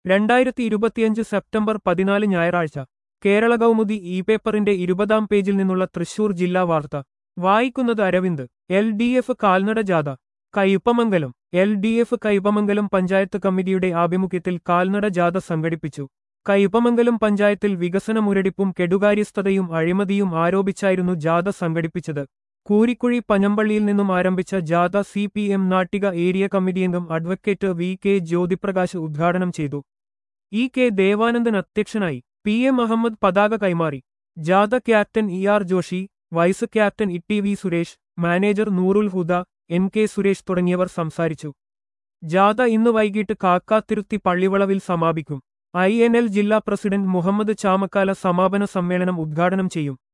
രണ്ടായിരത്തി ഇരുപത്തിയഞ്ച് സെപ്റ്റംബർ പതിനാല് ഞായറാഴ്ച കേരള കൗമുദി ഇ പേപ്പറിന്റെ ഇരുപതാം പേജിൽ നിന്നുള്ള തൃശൂർ ജില്ലാ വാർത്ത വായിക്കുന്നത് അരവിന്ദ് എൽ ഡി എഫ് കാൽനട ജാഥ Kaipamangalam L D F Kaipamangalam panchayat കമ്മിറ്റിയുടെ ആഭിമുഖ്യത്തിൽ കാൽനട ജാഥ സംഘടിപ്പിച്ചു കയ്പമംഗലം പഞ്ചായത്തിൽ വികസന മുരടിപ്പും കെടുകാര്യസ്ഥതയും അഴിമതിയും ആരോപിച്ചായിരുന്നു ജാഥ സംഘടിപ്പിച്ചത് കൂരിക്കുഴി പനമ്പള്ളിയിൽ നിന്നും ആരംഭിച്ച ജാഥ C P M Nattika area committee അംഗം അഡ്വക്കേറ്റ് വി കെ ജ്യോതിപ്രകാശ് ഉദ്ഘാടനം ചെയ്തു ഇ കെ ദേവാനന്ദൻ അധ്യക്ഷനായി പി എം അഹമ്മദ് പതാക കൈമാറി ജാഥ captain E R Joshi vice captain E T V Suresh manager Noorul Huda N K Suresh തുടങ്ങിയവർ സംസാരിച്ചു ജാഥ ഇന്ന് വൈകിട്ട് കാക്കാത്തിരുത്തി പള്ളിവളവിൽ സമാപിക്കും ഐ എൻ എൽ ജില്ലാ പ്രസിഡന്റ് മുഹമ്മദ് ചാമക്കാല സമാപന സമ്മേളനം ഉദ്ഘാടനം ചെയ്യും